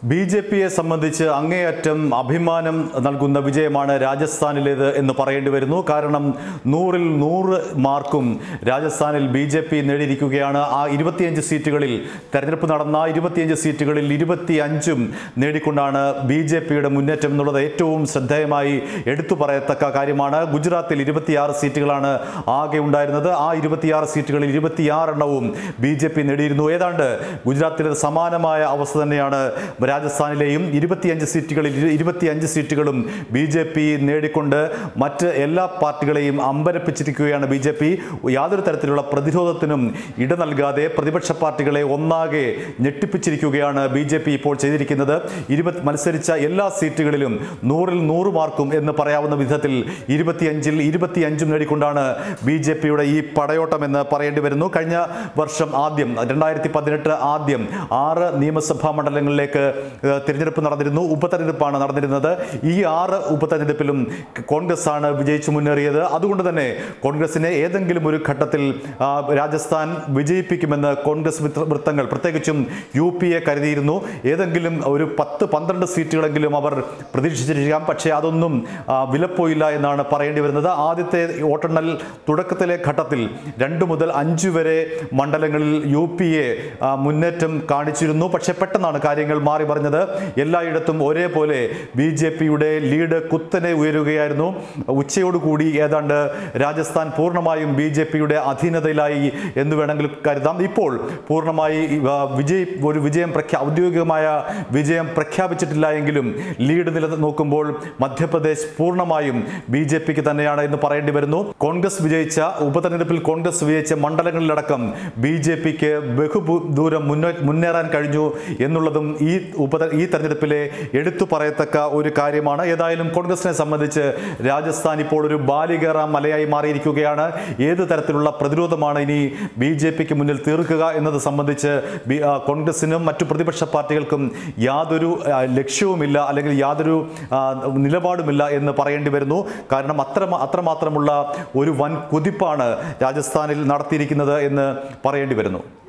B J പിയെ സംബന്ധിച്ച് അങ്ങേയറ്റം അഭിമാനം നൽകുന്ന വിജയമാണ് രാജസ്ഥാനിലേത് എന്ന് പറയേണ്ടി വരുന്നു കാരണം നൂറിൽ നൂറ് മാർക്കും രാജസ്ഥാനിൽ ബി ജെ പി നേടിയിരിക്കുകയാണ് ആ ഇരുപത്തിയഞ്ച് സീറ്റുകളിൽ തെരഞ്ഞെടുപ്പ് നടന്ന ഇരുപത്തിയഞ്ച് സീറ്റുകളിൽ ഇരുപത്തി അഞ്ചും നേടിക്കൊണ്ടാണ് ബി ജെ പിയുടെ മുന്നേറ്റം എന്നുള്ളത് ഏറ്റവും ശ്രദ്ധേയമായി എടുത്തു പറയത്തക്ക കാര്യമാണ് ഗുജറാത്തിൽ ഇരുപത്തിയാറ് സീറ്റുകളാണ് ആകെ ഉണ്ടായിരുന്നത് ആ ഇരുപത്തിയാറ് സീറ്റുകളിൽ ഇരുപത്തിയാറെണ്ണവും ബി ജെ പി നേടിയിരുന്നു ഏതാണ്ട് ഗുജറാത്തിലെ സമാനമായ അവസ്ഥ തന്നെയാണ് രാജസ്ഥാനിലെയും ഇരുപത്തിയഞ്ച് സീറ്റുകളിൽ ഇരു- ഇരുപത്തിയഞ്ച് സീറ്റുകളും ബി ജെ പി നേടിക്കൊണ്ട് മറ്റ് എല്ലാ പാർട്ടികളെയും അമ്പരപ്പിച്ചിരിക്കുകയാണ് ബി ജെ പി യാതൊരു തരത്തിലുള്ള പ്രതിരോധത്തിനും ഇട നൽകാതെ പ്രതിപക്ഷ പാർട്ടികളെ ഒന്നാകെ ഞെട്ടിപ്പിച്ചിരിക്കുകയാണ് ബി ജെ പി ഇപ്പോൾ ചെയ്തിരിക്കുന്നത് ഇരുപത് മത്സരിച്ച എല്ലാ സീറ്റുകളിലും നൂറിൽ നൂറ് മാർക്കും എന്ന് പറയാവുന്ന വിധത്തിൽ ഇരുപത്തിയഞ്ചിൽ ഇരുപത്തിയഞ്ചും നേടിക്കൊണ്ടാണ് ബി ജെ പിയുടെ ഈ പടയോട്ടം എന്ന് പറയേണ്ടി വരുന്നു കഴിഞ്ഞ വർഷം ആദ്യം രണ്ടായിരത്തി പതിനെട്ട് ആദ്യം ആറ് നിയമസഭാ മണ്ഡലങ്ങളിലേക്ക് ഏഹ്, തിരഞ്ഞെടുപ്പ് നടന്നിരുന്നു ഉപതെരഞ്ഞെടുപ്പാണ് നടന്നിരുന്നത് ഈ ആറ് ഉപതെരഞ്ഞെടുപ്പിലും കോൺഗ്രസ് ആണ് വിജയിച്ചു മുന്നേറിയത് അതുകൊണ്ട് തന്നെ കോൺഗ്രസിനെ ഏതെങ്കിലും ഒരു ഘട്ടത്തിൽ ആ, രാജസ്ഥാൻ വിജയിപ്പിക്കുമെന്ന് കോൺഗ്രസ് വൃത്ത- വൃത്തങ്ങൾ പ്രത്യേകിച്ചും യു പി എ കരുതിയിരുന്നു ഏതെങ്കിലും ഒരു പത്ത് പന്ത്രണ്ട് സീറ്റുകളെങ്കിലും അവർ പ്രതീക്ഷിച്ചിരിക്കാം പക്ഷേ അതൊന്നും ആ, വിലപ്പോയില്ല എന്നാണ് പറയേണ്ടി വരുന്നത് ആദ്യത്തെ വോട്ടെണ്ണൽ തുടക്കത്തിലെ ഘട്ടത്തിൽ രണ്ട് മുതൽ അഞ്ച് വരെ മണ്ഡലങ്ങളിൽ യു പി എ മുന്നേറ്റം കാണിച്ചിരുന്നു പക്ഷേ പെട്ടെന്നാണ് കാര്യങ്ങൾ മാറി പറഞ്ഞത് എല്ലായിടത്തും ഒരേപോലെ ബി ജെ പിയുടെ ലീഡ് കുത്തനെ ഉയരുകയായിരുന്നു ഉച്ചയോടുകൂടി ഏതാണ്ട് രാജസ്ഥാൻ പൂർണ്ണമായും ബി ജെ പിയുടെ അധീനതയിലായി എന്ന് വേണമെങ്കിൽ കരുതാം ഇപ്പോൾ പൂർണ്ണമായി ആ, വിജയ് ഒരു വിജയം പ്രഖ്യാ ഔദ്യോഗികമായ വിജയം പ്രഖ്യാപിച്ചിട്ടില്ല എങ്കിലും ലീഡ് നില നോക്കുമ്പോൾ മധ്യപ്രദേശ് പൂർണ്ണമായും ബി ജെ പിക്ക് തന്നെയാണ് എന്ന് പറയേണ്ടി വരുന്നു കോൺഗ്രസ് വിജയിച്ച ഉപതെരഞ്ഞെടുപ്പിൽ കോൺഗ്രസ് വിജയിച്ച മണ്ഡലങ്ങളിലടക്കം ബി ജെ പിക്ക് ബഹു ദൂരം മുന്നേ മുന്നേറാൻ കഴിഞ്ഞു എന്നുള്ളതും ഈ ഉപ ഈ തെരഞ്ഞെടുപ്പിലെ എടുത്തു പറയത്തക്ക ഒരു കാര്യമാണ് ഏതായാലും കോൺഗ്രസിനെ സംബന്ധിച്ച് രാജസ്ഥാൻ ഇപ്പോൾ ഒരു ബാലികേറ മലയായി മാറിയിരിക്കുകയാണ് ഏത് തരത്തിലുള്ള പ്രതിരോധമാണ് ഇനി ബി ജെ പിക്ക് മുന്നിൽ തീർക്കുക എന്നത് സംബന്ധിച്ച് ബി- ആ, കോൺഗ്രസിനും മറ്റു പ്രതിപക്ഷ പാർട്ടികൾക്കും യാതൊരു ആ, ലക്ഷ്യവുമില്ല അല്ലെങ്കിൽ യാതൊരു ആ, നിലപാടുമില്ല എന്ന് പറയേണ്ടി വരുന്നു കാരണം അത്ര അത്രമാത്രമുള്ള ഒരു വൻ കുതിപ്പാണ് രാജസ്ഥാനിൽ നടത്തിയിരിക്കുന്നത് എന്ന് പറയേണ്ടി വരുന്നു